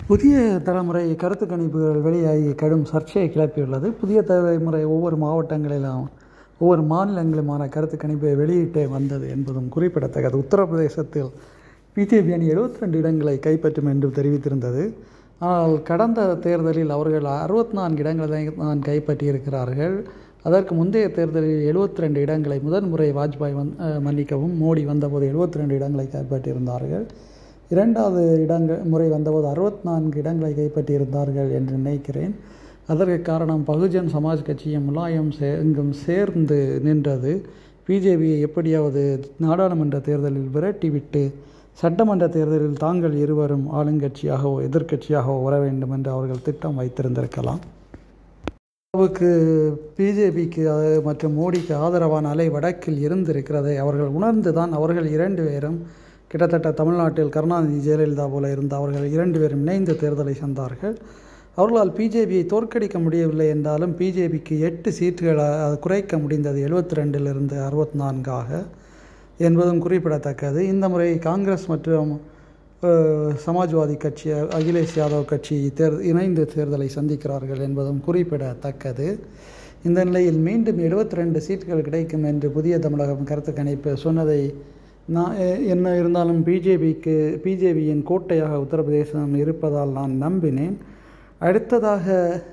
புதிய தலைமுறை கருத்து கணிப்புகள் வெளியாகி கடும் சர்ச்சையை கிளப்பியுள்ளது புதிய தலைமுறை ஒவ்வொரு மாவட்டங்களிலும் ஒவ்வொரு மாநிலங்களுமான கருத்து கணிப்பை வெளியிட்டே வந்தது என்பதும் குறிப்பிடத்தக்கது உத்தரப்பிரதேசத்தில் பிஜேபி அணி எழுபத்தி ரெண்டு இடங்களை கைப்பற்றும் என்று தெரிவித்திருந்தது ஆனால் கடந்த தேர்தலில் அவர்கள் அறுபத்தி நான்கு இடங்களை தான் கைப்பற்றியிருக்கிறார்கள் அதற்கு முந்தைய தேர்தலில் எழுபத்தி ரெண்டு இடங்களை முதன் முறை வாஜ்பாய் வந் மன்னிக்கவும் மோடி வந்தபோது எழுபத்தி ரெண்டு இடங்களை கைப்பற்றியிருந்தார்கள் இரண்டாவது இடங்கள் முறை வந்தபோது அறுபத்தி நான்கு இடங்களை கைப்பற்றியிருந்தார்கள் என்று நினைக்கிறேன் அதற்கு காரணம் பகுஜன் சமாஜ் கட்சியும் முலாயம் சே எங்கும் சேர்ந்து நின்றது பிஜேபியை எப்படியாவது நாடாளுமன்ற தேர்தலில் விரட்டிவிட்டு சட்டமன்ற தேர்தலில் தாங்கள் இருவரும் ஆளுங்கட்சியாகவோ எதிர்க்கட்சியாகவோ வர வேண்டும் என்று அவர்கள் திட்டம் வைத்திருந்திருக்கலாம் அளவுக்கு பிஜேபிக்கு மற்றும் மோடிக்கு ஆதரவான அலை வடக்கில் இருந்திருக்கிறதை அவர்கள் உணர்ந்து தான் அவர்கள் இரண்டு பேரும் கிட்டத்தட்ட தமிழ்நாட்டில் கருணாநிதி ஜெயலலிதா போல இருந்த அவர்கள் இரண்டு பேரும் இணைந்து தேர்தலை சந்தார்கள் அவர்களால் பிஜேபியை தோற்கடிக்க முடியவில்லை என்றாலும் பிஜேபிக்கு எட்டு சீட்டுகளை குறைக்க முடிந்தது எழுபத்தி ரெண்டிலிருந்து அறுபத்தி நான்காக என்பதும் குறிப்பிடத்தக்கது இந்த முறை காங்கிரஸ் மற்றும் சமாஜ்வாதி கட்சி அகிலேஷ் யாதவ் கட்சி தேர் இணைந்து தேர்தலை சந்திக்கிறார்கள் என்பதும் குறிப்பிடத்தக்கது இந்த நிலையில் மீண்டும் எழுபத்தி ரெண்டு சீட்டுகள் கிடைக்கும் என்று புதிய தமிழகம் கருத்து கணிப்பு சொன்னதை நான் என்ன இருந்தாலும் பிஜேபிக்கு பிஜேபியின் கோட்டையாக உத்தரப்பிரதேசம் இருப்பதால் நான் நம்பினேன் அடுத்ததாக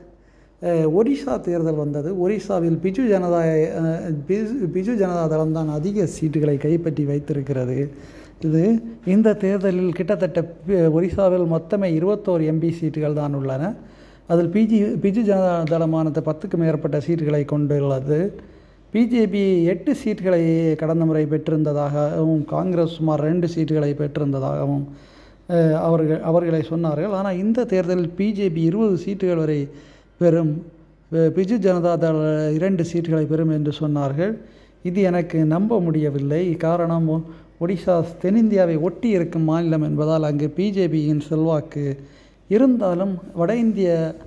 ஒரிசா தேர்தல் வந்தது ஒரிசாவில் பிஜு ஜனதா பிஜு ஜனதா தளம் தான் அதிக சீட்டுகளை கைப்பற்றி வைத்திருக்கிறது இது இந்த தேர்தலில் கிட்டத்தட்ட ஒரிசாவில் மொத்தமே இருபத்தோரு எம்பி சீட்டுகள் தான் உள்ளன அதில் பிஜி பிஜு ஜனதா தளமானது பத்துக்கு மேற்பட்ட சீட்டுகளை கொண்டுள்ளது பிஜேபி எட்டு சீட்டுகளை கடந்த முறை பெற்றிருந்ததாகவும் காங்கிரஸ் சுமார் ரெண்டு சீட்டுகளை பெற்றிருந்ததாகவும் அவர்கள் அவர்களை சொன்னார்கள் ஆனால் இந்த தேர்தலில் பிஜேபி இருபது சீட்டுகள் வரை பெறும் பிஜு ஜனதா தள இரண்டு சீட்டுகளை பெறும் என்று சொன்னார்கள் இது எனக்கு நம்ப முடியவில்லை காரணம் ஒடிசா தென்னிந்தியாவை ஒட்டி இருக்கும் மாநிலம் என்பதால் அங்கு பிஜேபியின் செல்வாக்கு இருந்தாலும் வட இந்திய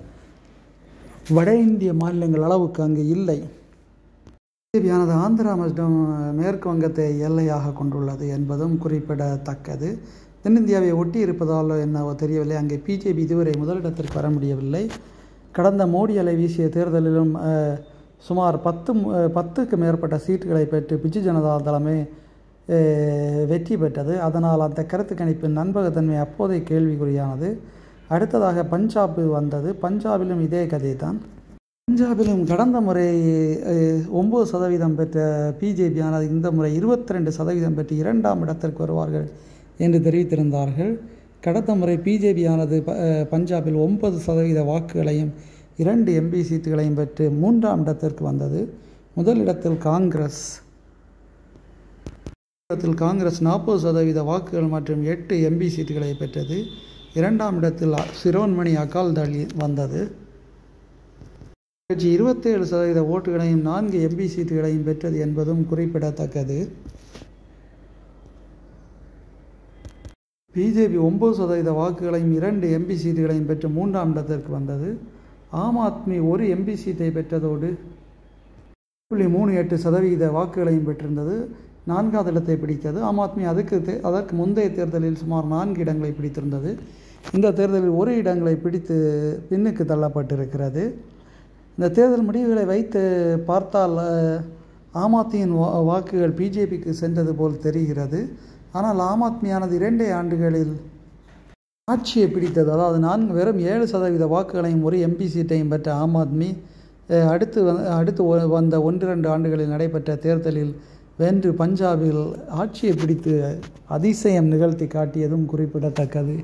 வட இந்திய மாநிலங்கள் அளவுக்கு அங்கு இல்லை பிஜேபியானது ஆந்திரா மற்றும் மேற்கு வங்கத்தை எல்லையாக கொண்டுள்ளது என்பதும் குறிப்பிடத்தக்கது தென்னிந்தியாவை ஒட்டி இருப்பதால் என்னவோ தெரியவில்லை அங்கே பிஜேபி இதுவரை முதலிடத்திற்கு வர முடியவில்லை கடந்த மோடி அலை வீசிய தேர்தலிலும் சுமார் பத்து பத்துக்கு மேற்பட்ட சீட்டுகளை பெற்று பிஜு ஜனதா தளமே வெற்றி பெற்றது அதனால் அந்த கருத்து கணிப்பின் நண்பகத்தன்மை அப்போதைய கேள்விக்குறியானது அடுத்ததாக பஞ்சாப் வந்தது பஞ்சாபிலும் இதே கதை தான் பஞ்சாபிலும் கடந்த முறை ஒம்பது சதவீதம் பெற்ற பிஜேபியானது இந்த முறை இருபத்தி ரெண்டு சதவீதம் பெற்று இரண்டாம் இடத்திற்கு வருவார்கள் என்று தெரிவித்திருந்தார்கள் கடந்த முறை பிஜேபியானது பஞ்சாபில் ஒன்பது சதவீத வாக்குகளையும் இரண்டு எம்பி சீட்டுகளையும் பெற்று மூன்றாம் இடத்திற்கு வந்தது முதல் இடத்தில் காங்கிரஸ் இடத்தில் காங்கிரஸ் நாற்பது சதவீத வாக்குகள் மற்றும் எட்டு எம்பி சீட்டுகளை பெற்றது இரண்டாம் இடத்தில் சிரோன்மணி அகால்தளி வந்தது கட்சி இருபத்தேழு சதவீத ஓட்டுகளையும் நான்கு எம்பி சீட்டுகளையும் பெற்றது என்பதும் குறிப்பிடத்தக்கது பிஜேபி ஒம்பது சதவீத வாக்குகளையும் இரண்டு எம்பி சீட்டுகளையும் பெற்று மூன்றாம் இடத்திற்கு வந்தது ஆம் ஆத்மி ஒரு எம்பி சீட்டை பெற்றதோடு புள்ளி மூணு எட்டு சதவீத வாக்குகளையும் பெற்றிருந்தது நான்காவது இடத்தை பிடித்தது ஆம் ஆத்மி அதுக்கு அதற்கு முந்தைய தேர்தலில் சுமார் நான்கு இடங்களை பிடித்திருந்தது இந்த தேர்தலில் ஒரு இடங்களை பிடித்து பின்னுக்கு தள்ளப்பட்டிருக்கிறது இந்த தேர்தல் முடிவுகளை வைத்து பார்த்தால் ஆம் ஆத்மியின் வாக்குகள் பிஜேபிக்கு சென்றது போல் தெரிகிறது ஆனால் ஆம் ஆத்மியானது இரண்டே ஆண்டுகளில் ஆட்சியை பிடித்தது அதாவது நான்கு வெறும் ஏழு சதவீத வாக்குகளையும் ஒரு எம்பி சீட்டையும் பெற்ற ஆம் ஆத்மி அடுத்து அடுத்து வந்த ஒன்று ரெண்டு ஆண்டுகளில் நடைபெற்ற தேர்தலில் வென்று பஞ்சாபில் ஆட்சியை பிடித்து அதிசயம் நிகழ்த்தி காட்டியதும் குறிப்பிடத்தக்கது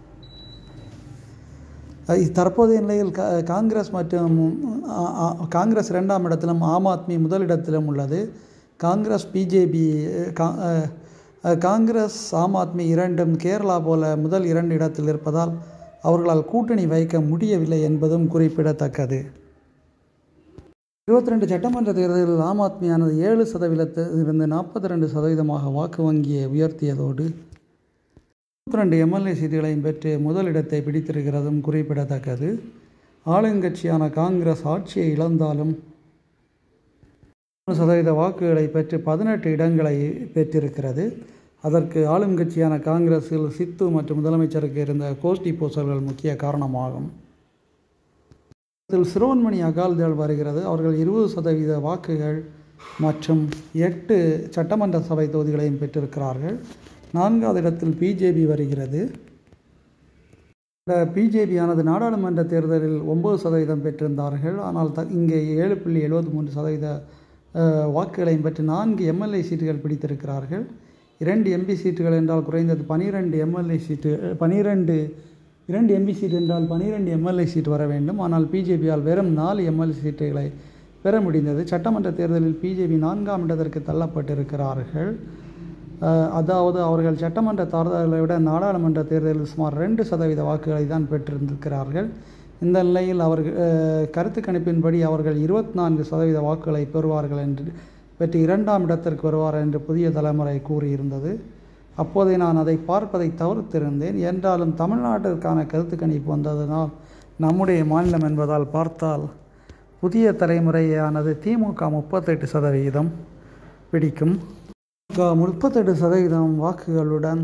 தற்போதைய நிலையில் காங்கிரஸ் மற்றும் காங்கிரஸ் இரண்டாம் இடத்திலும் ஆம் ஆத்மி முதலிடத்திலும் உள்ளது காங்கிரஸ் பிஜேபி காங்கிரஸ் ஆம் ஆத்மி இரண்டும் கேரளா போல முதல் இரண்டு இடத்தில் இருப்பதால் அவர்களால் கூட்டணி வைக்க முடியவில்லை என்பதும் குறிப்பிடத்தக்கது இருபத்தி ரெண்டு சட்டமன்ற தேர்தலில் ஆம் ஆத்மியானது ஏழு சதவீதத்திலிருந்து நாற்பத்தி ரெண்டு சதவீதமாக வாக்கு வங்கியை உயர்த்தியதோடு முப்பத்தி ரெண்டு எம்எல்ஏ சீட்டுகளையும் பெற்று முதலிடத்தை பிடித்திருக்கிறதும் குறிப்பிடத்தக்கது ஆளுங்கட்சியான காங்கிரஸ் ஆட்சியை இழந்தாலும் சதவீத வாக்குகளை பெற்று பதினெட்டு இடங்களை பெற்றிருக்கிறது அதற்கு ஆளும் கட்சியான காங்கிரஸில் சித்து மற்றும் முதலமைச்சருக்கு இருந்த கோஷ்டி பூசல்கள் முக்கிய காரணமாகும் இதில் சிரோன்மணி அகால்தள் வருகிறது அவர்கள் இருபது சதவீத வாக்குகள் மற்றும் எட்டு சட்டமன்ற சபை தொகுதிகளையும் பெற்றிருக்கிறார்கள் நான்காவது இடத்தில் பிஜேபி வருகிறது இந்த பிஜேபியானது நாடாளுமன்ற தேர்தலில் ஒம்பது சதவீதம் பெற்றிருந்தார்கள் ஆனால் த இங்கே ஏழு புள்ளி எழுபத்தி மூன்று சதவீத அஹ், வாக்குகளையும் பெற்று நான்கு எம்எல்ஏ சீட்டுகள் பிடித்திருக்கிறார்கள் இரண்டு எம்பி சீட்டுகள் என்றால் குறைந்தது பனிரெண்டு எம்எல்ஏ சீட்டு பனிரெண்டு இரண்டு எம்பி சீட் என்றால் பனிரெண்டு எம்எல்ஏ சீட் வர வேண்டும் ஆனால் பிஜேபியால் வெறும் நாலு எம்எல்ஏ சீட்டுகளை பெற முடிந்தது சட்டமன்ற தேர்தலில் பிஜேபி நான்காம் இடத்திற்கு தள்ளப்பட்டிருக்கிறார்கள் அஹ், அதாவது அவர்கள் சட்டமன்ற தேர்தலை விட நாடாளுமன்ற தேர்தலில் சுமார் ரெண்டு சதவீத வாக்குகளை தான் பெற்றிருந்திருக்கிறார்கள் இந்த நிலையில் அவர்கள் அஹ், கருத்து கணிப்பின்படி அவர்கள் இருபத்தி நான்கு சதவீத வாக்குகளை பெறுவார்கள் என்று பெற்று இரண்டாம் இடத்திற்கு வருவார் என்று புதிய தலைமுறை கூறியிருந்தது அப்போதே நான் அதை பார்ப்பதை தவிர்த்திருந்தேன் என்றாலும் தமிழ்நாட்டிற்கான கருத்து கணிப்பு வந்ததனால் நம்முடைய மாநிலம் என்பதால் பார்த்தால் புதிய தலைமுறையானது திமுக முப்பத்தெட்டு சதவிகிதம் பிடிக்கும் முப்பத்தெட்டு சதவீதம் வாக்குகளுடன்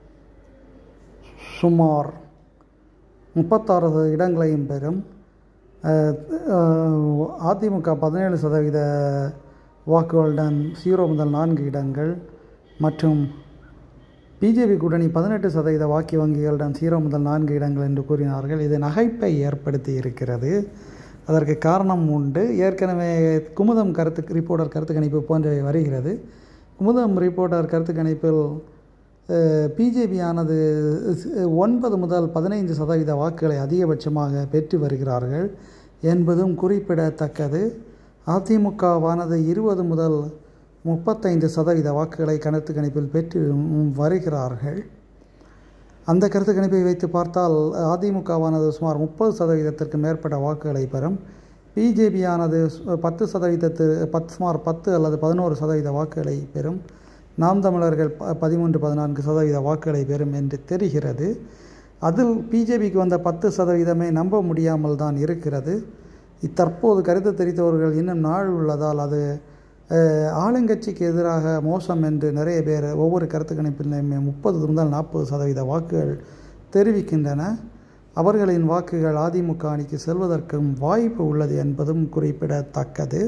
சுமார் முப்பத்தாறு இடங்களையும் பெறும் அஹ், அஹ், அதிமுக பதினேழு சதவீத வாக்குகளுடன் ஜீரோ முதல் நான்கு இடங்கள் மற்றும் பிஜேபி கூட்டணி பதினெட்டு சதவீத வாக்கு வங்கிகளுடன் ஜீரோ முதல் நான்கு இடங்கள் என்று கூறினார்கள் இது நகைப்பை ஏற்படுத்தி இருக்கிறது அதற்கு காரணம் உண்டு ஏற்கனவே குமுதம் கருத்து ரிப்போர்ட்டர் கருத்து கணிப்பு போன்றவை வருகிறது குமுதம் ரிப்போர்ட்டர் கருத்து கணிப்பில் பிஜேபியானது ஒன்பது முதல் பதினைந்து சதவீத வாக்குகளை அதிகபட்சமாக பெற்று வருகிறார்கள் என்பதும் குறிப்பிடத்தக்கது அதிமுகவானது இருபது முதல் முப்பத்தைந்து சதவீத வாக்குகளை கருத்து கணிப்பில் பெற்று வருகிறார்கள் அந்த கருத்து கணிப்பை வைத்து பார்த்தால் அதிமுகவானது சுமார் முப்பது சதவீதத்திற்கு மேற்பட்ட வாக்குகளை பெறும் பிஜேபியானது பத்து சதவீதத்து பத்து சுமார் பத்து அல்லது பதினோரு சதவீத வாக்குகளை பெறும் நாம் தமிழர்கள் ப பதிமூன்று பதினான்கு சதவீத வாக்குகளை பெறும் என்று தெரிகிறது அதில் பிஜேபிக்கு வந்த பத்து சதவீதமே நம்ப முடியாமல் தான் இருக்கிறது தற்போது கருத்து தெரிவித்தவர்கள் இன்னும் நாள் உள்ளதால் அது அஹ், ஆளுங்கட்சிக்கு எதிராக மோசம் என்று நிறைய பேர் ஒவ்வொரு கருத்து கணிப்பிலுமே முப்பது முதல் நாற்பது சதவீத வாக்குகள் தெரிவிக்கின்றன அவர்களின் வாக்குகள் அதிமுக அணிக்கு செல்வதற்கும் வாய்ப்பு உள்ளது என்பதும் குறிப்பிடத்தக்கது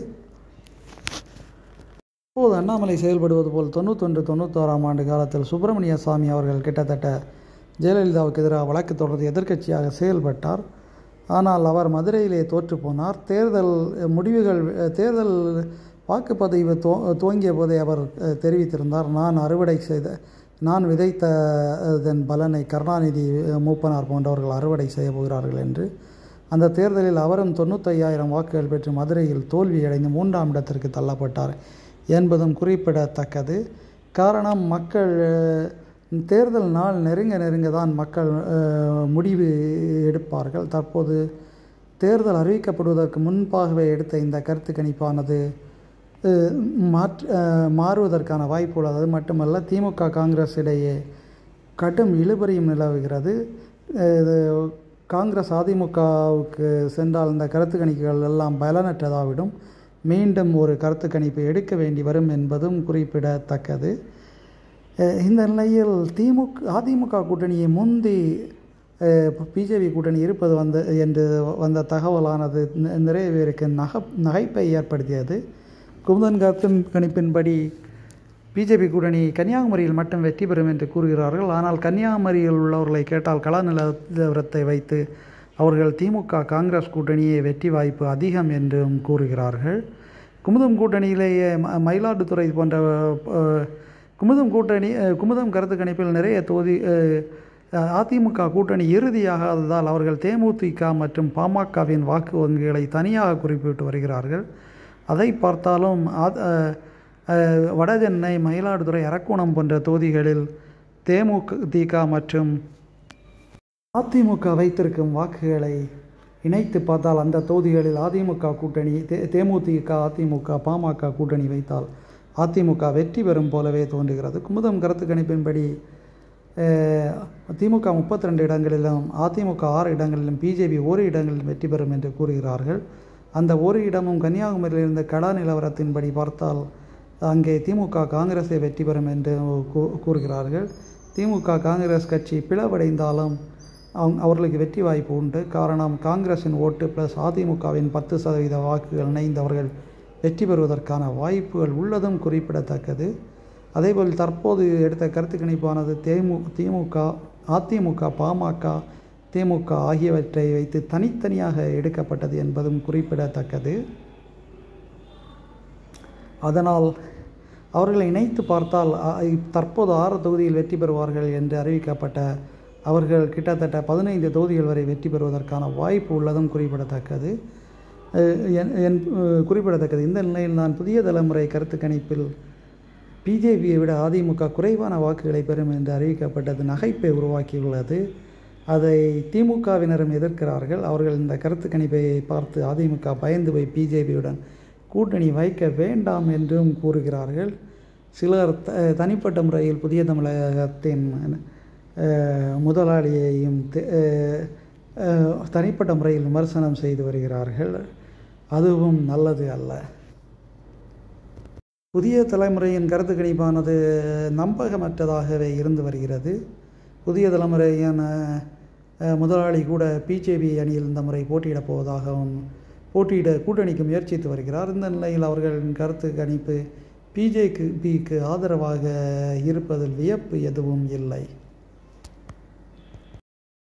இப்போது அண்ணாமலை செயல்படுவது போல் தொண்ணூத்தொன்று தொண்ணூத்தோராம் ஆண்டு காலத்தில் சுப்பிரமணிய சாமி அவர்கள் கிட்டத்தட்ட ஜெயலலிதாவுக்கு எதிராக வழக்கு தொடர்ந்து எதிர்க்கட்சியாக செயல்பட்டார் ஆனால் அவர் மதுரையிலே தோற்று போனார் தேர்தல் முடிவுகள் தேர்தல் வாக்குப்பதிவு துவ துவங்கிய போதே அவர் அஹ், தெரிவித்திருந்தார் நான் அறுவடை செய்த நான் விதைத்த அதன் பலனை கருணாநிதி அஹ், மூப்பனார் போன்றவர்கள் அறுவடை செய்ய போகிறார்கள் என்று அந்த தேர்தலில் அவரும் தொண்ணூத்தையாயிரம் வாக்குகள் பெற்று மதுரையில் தோல்வியடைந்து மூன்றாம் இடத்திற்கு தள்ளப்பட்டார் என்பதும் குறிப்பிடத்தக்கது காரணம் மக்கள் அஹ், தேர்தல் நாள் நெருங்க நெருங்க தான் மக்கள் அஹ், முடிவு எடுப்பார்கள் தற்போது தேர்தல் அறிவிக்கப்படுவதற்கு முன்பாகவே எடுத்த இந்த கருத்து கணிப்பானது அஹ், மாற்று அஹ், மாறுவதற்கான வாய்ப்பு உள்ளது அது மட்டுமல்ல திமுக காங்கிரஸ் இடையே கடும் இழுபறியும் நிலவுகிறது அஹ், இது காங்கிரஸ் அதிமுகவுக்கு சென்றால் இந்த கருத்து கணிப்புகள் எல்லாம் பலனற்றதாவிடும் மீண்டும் ஒரு கருத்து கணிப்பை எடுக்க வேண்டி வரும் என்பதும் குறிப்பிடத்தக்கது அஹ் இந்த நிலையில் திமுக அதிமுக கூட்டணியை முந்தி பிஜேபி கூட்டணி இருப்பது வந்த என்று வந்த தகவலானது நி- நிறைய பேருக்கு நக நகைப்பை ஏற்படுத்தியது குமுதன் கருத்து கணிப்பின்படி பிஜேபி கூட்டணி கன்னியாகுமரியில் மட்டும் வெற்றி பெறும் என்று கூறுகிறார்கள் ஆனால் கன்னியாகுமரியில் உள்ளவர்களை கேட்டால் கலா நிலவரத்தை வைத்து அவர்கள் திமுக காங்கிரஸ் கூட்டணியே வெற்றி வாய்ப்பு அதிகம் என்றும் கூறுகிறார்கள் குமுதம் கூட்டணியிலேயே ம- மயிலாடுதுறை போன்ற அஹ், குமுதம் கூட்டணி அஹ், குமுதம் கருத்து கணிப்பில் நிறைய தொகுதி அஹ், அதிமுக கூட்டணி இறுதியாகாததால் அவர்கள் தேமுதிக மற்றும் பாமகவின் வாக்கு வங்கிகளை தனியாக குறிப்பிட்டு வருகிறார்கள் அதை பார்த்தாலும் ஆத்- அஹ், அஹ், வடசென்னை மயிலாடுதுறை அரக்கோணம் போன்ற தொகுதிகளில் தேமுதிக மற்றும் அதிமுக வைத்திருக்கும் வாக்குகளை இணைத்து பார்த்தால் அந்த தொகுதிகளில் அதிமுக கூட்டணி தே தேமுதிக அதிமுக பாமக கூட்டணி வைத்தால் அதிமுக வெற்றி பெறும் போலவே தோன்றுகிறது குமுதம் கருத்து கணிப்பின்படி அஹ், திமுக முப்பத்தி ரெண்டு இடங்களிலும் அதிமுக ஆறு இடங்களிலும் பிஜேபி ஒரு இடங்களிலும் வெற்றி பெறும் என்று கூறுகிறார்கள் அந்த ஒரு இடமும் கன்னியாகுமரியில் இருந்த கடா நிலவரத்தின்படி பார்த்தால் அங்கே திமுக காங்கிரஸை வெற்றி பெறும் என்று கூ- கூறுகிறார்கள் திமுக காங்கிரஸ் கட்சி பிளவடைந்தாலும் அவங்க அவர்களுக்கு வெற்றி வாய்ப்பு உண்டு காரணம் காங்கிரஸின் ஓட்டு ப்ளஸ் அதிமுகவின் பத்து சதவீத வாக்குகள் இணைந்தவர்கள் வெற்றி பெறுவதற்கான வாய்ப்புகள் உள்ளதும் குறிப்பிடத்தக்கது அதேபோல் தற்போது எடுத்த கருத்து கணிப்பானது தேமு திமுக அதிமுக பாமக திமுக ஆகியவற்றை வைத்து தனித்தனியாக எடுக்கப்பட்டது என்பதும் குறிப்பிடத்தக்கது அதனால் அவர்களை இணைத்து பார்த்தால் அ, தற்போது ஆறு தொகுதியில் வெற்றி பெறுவார்கள் என்று அறிவிக்கப்பட்ட அவர்கள் கிட்டத்தட்ட பதினைந்து தொகுதிகள் வரை வெற்றி பெறுவதற்கான வாய்ப்பு உள்ளதும் குறிப்பிடத்தக்கது அஹ், என் என் அஹ், குறிப்பிடத்தக்கது இந்த நிலையில் நான் புதிய தலைமுறை கருத்து கணிப்பில் பிஜேபியை விட அதிமுக குறைவான வாக்குகளை பெறும் என்று அறிவிக்கப்பட்டது நகைப்பை உருவாக்கியுள்ளது அதை திமுகவினரும் எதிர்க்கிறார்கள் அவர்கள் இந்த கருத்து கணிப்பை பார்த்து அதிமுக பயந்து போய் பிஜேபியுடன் கூட்டணி வைக்க வேண்டாம் என்றும் கூறுகிறார்கள் சிலர் த தனிப்பட்ட முறையில் புதிய தமிழகத்தின் அஹ், முதலாளியையும் தி- அஹ், அஹ், தனிப்பட்ட முறையில் விமர்சனம் செய்து வருகிறார்கள் அதுவும் நல்லது அல்ல புதிய தலைமுறையின் கருத்து கணிப்பானது நம்பகமற்றதாகவே இருந்து வருகிறது புதிய தலைமுறையின் அஹ், முதலாளி கூட பிஜேபி அணியில் இந்த முறை போட்டியிடப் போவதாகவும் போட்டியிட கூட்டணிக்கு முயற்சித்து வருகிறார் இந்த நிலையில் அவர்களின் கருத்து கணிப்பு பிஜேக்கு பிக்கு ஆதரவாக இருப்பதில் வியப்பு எதுவும் இல்லை